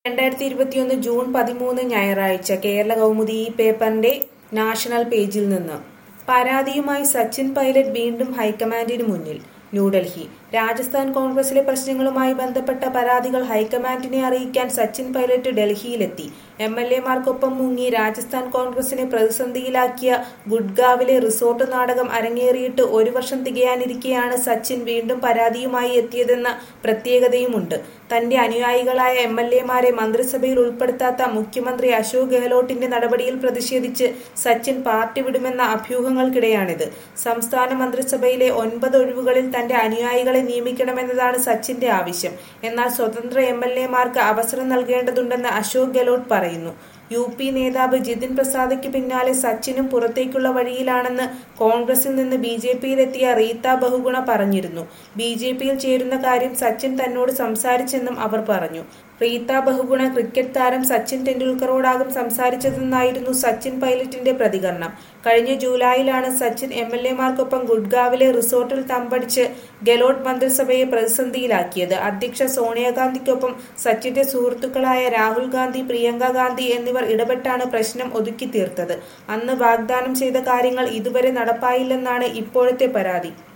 രണ്ടായിരത്തി ഇരുപത്തിയൊന്ന് ജൂൺ പതിമൂന്ന് ഞായറാഴ്ച കേരള കൗമുദി ഈ പേപ്പറിന്റെ നാഷണൽ പേജിൽ നിന്ന് പരാതിയുമായി സച്ചിൻ പൈലറ്റ് വീണ്ടും ഹൈക്കമാൻഡിന് മുന്നിൽ ന്യൂഡൽഹി രാജസ്ഥാൻ കോൺഗ്രസിലെ പ്രശ്നങ്ങളുമായി ബന്ധപ്പെട്ട പരാതികൾ ഹൈക്കമാൻഡിനെ അറിയിക്കാൻ സച്ചിൻ പൈലറ്റ് ഡൽഹിയിലെത്തി എം എൽ എമാർക്കൊപ്പം മുങ്ങി രാജസ്ഥാൻ കോൺഗ്രസിനെ പ്രതിസന്ധിയിലാക്കിയ ഗുഡ്ഗാവിലെ റിസോർട്ട് നാടകം അരങ്ങേറിയിട്ട് ഒരു വർഷം തികയാനിരിക്കെയാണ് സച്ചിൻ വീണ്ടും പരാതിയുമായി എത്തിയതെന്ന പ്രത്യേകതയുമുണ്ട് തന്റെ അനുയായികളായ എം എൽ എമാരെ മന്ത്രിസഭയിൽ ഉൾപ്പെടുത്താത്ത മുഖ്യമന്ത്രി അശോക് ഗെഹ്ലോട്ടിന്റെ നടപടിയിൽ പ്രതിഷേധിച്ച് സച്ചിൻ പാർട്ടി വിടുമെന്ന അഭ്യൂഹങ്ങൾക്കിടെയാണിത് സംസ്ഥാന മന്ത്രിസഭയിലെ ഒൻപത് ഒഴിവുകളിൽ തന്റെ അനുയായികളെ നിയമിക്കണമെന്നതാണ് സച്ചിന്റെ ആവശ്യം എന്നാൽ സ്വതന്ത്ര എം എൽ എമാർക്ക് അവസരം നൽകേണ്ടതുണ്ടെന്ന് അശോക് ഗെഹ്ലോട്ട് പറയുന്നു യു പി നേതാവ് ജിതിൻ പ്രസാദയ്ക്ക് പിന്നാലെ സച്ചിനും പുറത്തേക്കുള്ള വഴിയിലാണെന്ന് കോൺഗ്രസിൽ നിന്ന് ബി ജെ പിയിലെത്തിയ റീത്ത ബഹുഗുണ പറഞ്ഞിരുന്നു ബി ജെ പിയിൽ ചേരുന്ന കാര്യം സച്ചിൻ തന്നോട് സംസാരിച്ചെന്നും അവർ പറഞ്ഞു റീത്ത ബഹുഗുണ ക്രിക്കറ്റ് താരം സച്ചിൻ ടെണ്ടുൽക്കറോടാകും സംസാരിച്ചതെന്നായിരുന്നു സച്ചിൻ പൈലറ്റിന്റെ പ്രതികരണം കഴിഞ്ഞ ജൂലൈയിലാണ് സച്ചിൻ എം എൽ എമാർക്കൊപ്പം ഗുഡ്ഗാവിലെ റിസോർട്ടിൽ തമ്പടിച്ച് ഗെലോട്ട് മന്ത്രിസഭയെ പ്രതിസന്ധിയിലാക്കിയത് അധ്യക്ഷ സോണിയാഗാന്ധിക്കൊപ്പം സച്ചിന്റെ സുഹൃത്തുക്കളായ രാഹുൽ ഗാന്ധി പ്രിയങ്ക ഗാന്ധി എന്നിവർ ഇടപെട്ടാണ് പ്രശ്നം ഒതുക്കി തീർത്തത് അന്ന് വാഗ്ദാനം ചെയ്ത കാര്യങ്ങൾ ഇതുവരെ നടപ്പായില്ലെന്നാണ് ഇപ്പോഴത്തെ പരാതി